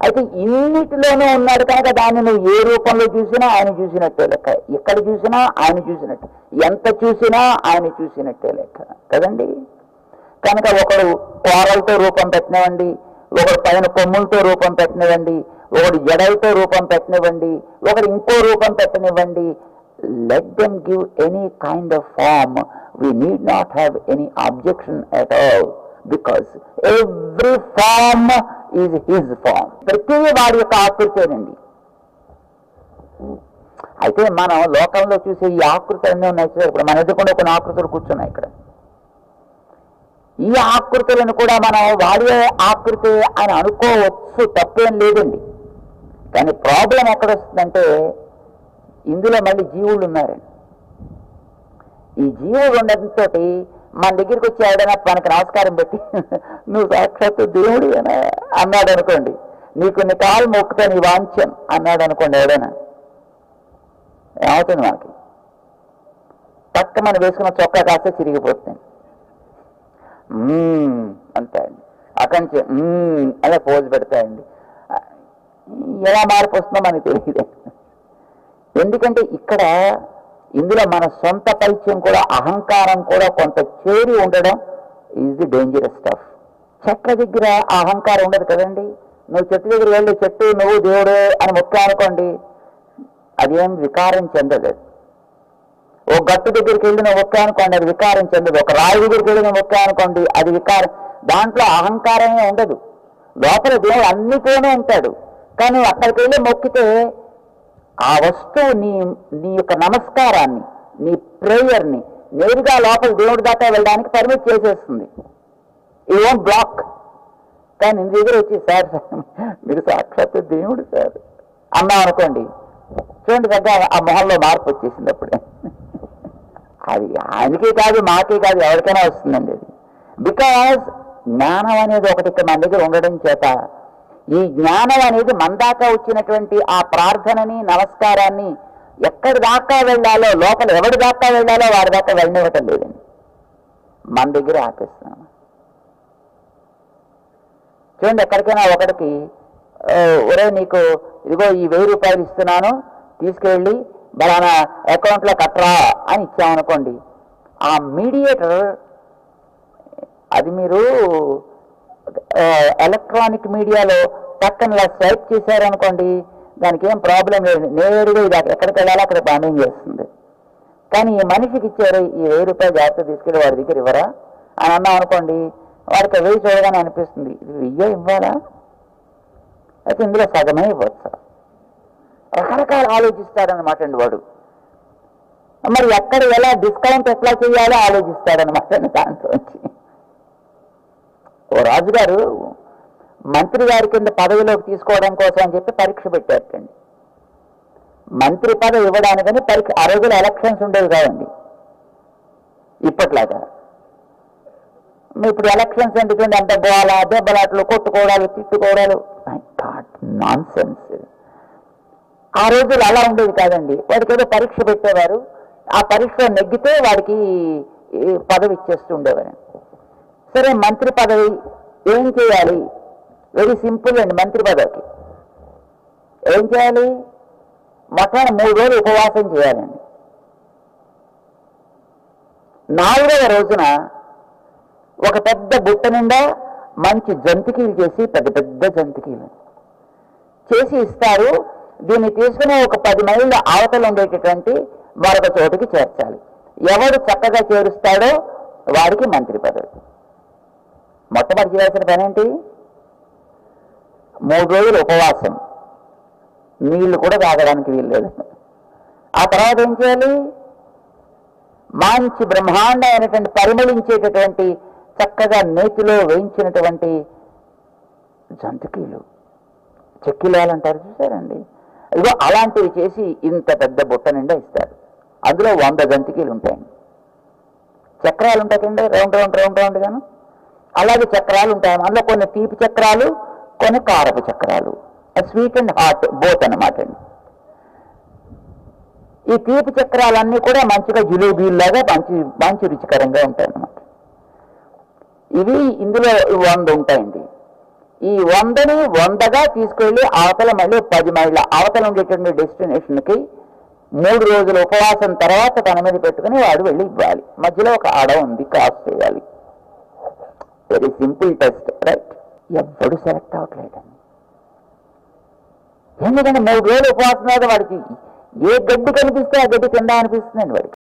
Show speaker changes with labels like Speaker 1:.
Speaker 1: అయితే ఇన్నిటిలోనూ ఉన్నాడు కనుక దాన్ని నువ్వు ఏ రూపంలో చూసినా ఆయన చూసినట్టే లెక్క ఎక్కడ చూసినా ఆయన చూసినట్టు ఎంత చూసినా ఆయన చూసినట్టే లెక్క కదండి కనుక ఒకడు కోరలతో రూపం పెట్టినవ్వండి ఒకడు పైన కొమ్ములతో రూపం పెట్టనివ్వండి ఒకడు జడలతో రూపం పెట్టనివ్వండి ఒకడు ఇంకో రూపం పెట్టనివ్వండి let them give any kind of form we need not have any objection at all because every form is his form ప్రతి వాడి యొక్క ఆకృతేనండి అయితే మనం లోకంలో చూసే ఈ ఆకృతులు అన్నీ ఉన్నాయి చూసారు ఇప్పుడు మన ఎదుర్కొండే కొన్ని ఆకృతులు కూర్చున్నాయి ఇక్కడ ఈ ఆకృతులను కూడా మనం వాడి ఆకృతి అని అనుకోవచ్చు తప్పేం లేదండి కానీ ప్రాబ్లం ఎక్కడ వస్తుందంటే ఇందులో మళ్ళీ జీవులు ఉన్నారండి ఈ జీవులు ఉండడంతో మన దగ్గరికి వచ్చి ఎవడైనా మనకి నమస్కారం పెట్టి నువ్వు సాక్షాత్తు దేవుడు అన్నాడు అనుకోండి నీకు నీ కాలు మొక్కుతా నీ వాంఛం అన్నాడు అనుకోండి ఎవడైనా ఏమవుతుంది మనకి పక్క మనం వేసుకున్న చొక్కా కాస్త చిరిగిపోతుంది మ్మ్ అంటాడు అక్కడి నుంచి మ్మ్ అలా పోజు పెడతాయండి ఎలా మార్పు వస్తుందో మనకి తెలియదు ఎందుకంటే ఇక్కడ ఇందులో మన సొంత పరిచయం కూడా అహంకారం కూడా కొంత చేరి ఉండడం ఈజ్ ది డేంజరస్ స్టఫ్ చెట్ల దగ్గర ఆ అహంకారం ఉండదు కదండి నువ్వు చెట్టు దగ్గర వెళ్ళి చెట్టు నువ్వు దేవుడే అని మొక్క అనుకోండి అదేం వికారం చెందదు అది. ఓ గట్టు దగ్గరికి వెళ్ళిన ఒక్క అనుకోండి అది వికారం చెందదు ఒక రాయి దగ్గరికి వెళ్ళిన ఒక్క అనుకోండి అది వికారం దాంట్లో అహంకారమే ఉండదు లోపల దేవుడు అన్నితోనే ఉంటాడు కానీ అక్కడికి వెళ్ళి మొక్కితే ఆ వస్తువు నీ నీ యొక్క నమస్కారాన్ని నీ ప్రేయర్ని నేరుగా లోపల దేవుడి దాకా వెళ్ళడానికి పర్మిట్ చేసేస్తుంది ఈ ఓన్ బ్లాక్ కానీ నీ దగ్గర వచ్చి సార్ సార్, మీరు సాక్షాత్ దేవుడు సార్ అన్నాం అనుకోండి చూడండి దగ్గర ఆ మొహంలో మార్పు వచ్చేసింది అప్పుడే అది ఆయనకే కాదు మాకే కాదు ఎవరికైనా వస్తుందండి అది బికాజ్ జ్ఞానం అనేది ఒకటి ఇక్కడ మన దగ్గర ఉండడం చేత ఈ జ్ఞానం అనేది మన దాకా వచ్చినటువంటి ఆ ప్రార్థనని నమస్కారాన్ని ఎక్కడి దాకా వెళ్ళాలో లోపల ఎవరి దాకా వెళ్ళాలో వాడి దాకా వెళ్ళనివ్వటం లేదండి మన దగ్గర ఆపేస్తున్నాం చూడండి ఎక్కడికైనా ఒకటికి "ఆ, ఒరే నీకు ఇదిగో ఈ వెయ్యి రూపాయలు ఇస్తున్నాను తీసుకెళ్ళి బలానా అకౌంట్లో కట్టరా అని ఇచ్చామనుకోండి ఆ మీడియేటర్ అది మీరు ఆ, ఎలక్ట్రానిక్ మీడియాలో పక్కన ఇలా స్వైప్ చేశారనుకోండి దానికి ఏం ప్రాబ్లం లేదు నేరుగా ఇది ఎక్కడికి వెళ్ళాలో అక్కడ బాండింగ్ చేస్తుంది కానీ ఈ మనిషికి ఇచ్చారు ఈ వెయ్యి రూపాయలు జాగ్రత్త తీసుకెళ్ళి వాడి దగ్గర ఇవ్వరా అని అన్నాం అనుకోండి వాడికి ఆ వెయ్యి చూడగానే అనిపిస్తుంది ఇది వెయ్యే ఇవ్వాలా అయితే ఇందులో సగమే ఇవ్వచ్చు రకరకాల ఆలోచిస్తాడనమాట అండి వాడు మరి ఎక్కడ ఎలా డిస్కౌంట్ ఎట్లా చేయాలో ఆలోచిస్తాడనమాట అండి దాంట్లోంచి ఓ రాజుగారు మంత్రి గారి కింద పదవిలోకి తీసుకోవడం కోసం అని చెప్పి పరీక్ష పెట్టారటండి మంత్రి పదవి ఇవ్వడానికని పరీక్ష ఆ రోజుల్లో ఎలక్షన్స్ ఉండేవి కాదండి ఇప్పట్లాగా ఇప్పుడు ఎలక్షన్స్ ఎందుకంటే అంత గోల దెబ్బలాట్లు కొట్టుకోవడాలు తిట్టుకోవడాలు నాన్ సెన్స్ ఆ రోజులు అలా ఉండేది కాదండి వాడికి ఏదో పరీక్ష పెట్టేవారు ఆ పరీక్షలో నెగ్గితే వాడికి ఈ పదవి ఇచ్చేస్తూ ఉండేవారు సరే మంత్రి పదవి ఏం చేయాలి వెరీ సింపుల్ అండి మంత్రి పదవికి ఏం చేయాలి మొత్తం మూడు రోజులు ఉపవాసం చేయాలండి నాలుగవ రోజున ఒక పెద్ద బుట్ట నిండా మంచి జంతికీలు చేసి పెద్ద పెద్ద జంతికీలు చేసి ఇస్తారు దీన్ని తీసుకుని ఒక పది మైళ్ళ అవతల ఉండేటటువంటి మరొక చోటుకి చేర్చాలి ఎవడు చక్కగా చేరుస్తాడో వాడికి మంత్రి పదవి మొట్టమొదటి చేయాల్సిన పని ఏంటి మూడు రోజులు ఉపవాసం నీళ్లు కూడా తాగడానికి వీల్లేదు ఆ తర్వాత ఏం చేయాలి మంచి బ్రహ్మాండమైనటువంటి పరిమళించేటటువంటి చక్కగా నేతిలో వేయించినటువంటి జంతికీలు చెక్కిలాలు అంటారు చూసారండి ఇదిగో అలాంటివి చేసి ఇంత పెద్ద బుట్ట నిండా ఇస్తారు అందులో వంద జంతికీలు ఉంటాయండి చక్రాలు ఉంటాయి కండి రౌండ్ రౌండ్ రౌండ్ రౌండ్ గాను అలాగే చక్రాలు ఉంటాయి అందులో కొన్ని తీపి చక్రాలు కొన్ని కారపు చక్రాలు స్వీట్ అండ్ హాట్ బోత్ అన్నమాట అండి ఈ తీపి చక్రాలన్నీ కూడా మంచిగా జిలేబీల్లాగా మంచి మంచి రుచికరంగా ఉంటాయి అన్నమాట ఇవి ఇందులో వంద ఉంటాయండి ఈ వందని వందగా తీసుకెళ్లి అవతల మళ్ళీ పది మైళ్ళ అవతల ఉండేటువంటి డెస్టినేషన్కి మూడు రోజుల ఉపవాసం తర్వాత తన మీద పెట్టుకుని వాడు వెళ్ళి ఇవ్వాలి మధ్యలో ఒక అడ ఉంది క్రాస్ చేయాలి వెరీ సింపుల్ టెస్ట్ రైట్ ఎవ్వడు సెలెక్ట్ అవ్వట్లేదండి ఎందుకంటే మూడు రోజులు ఉపవాసం మీద వాడికి ఏ గడ్డి కనిపిస్తే ఆ గడ్డి కింద అనిపిస్తుందండి వాడికి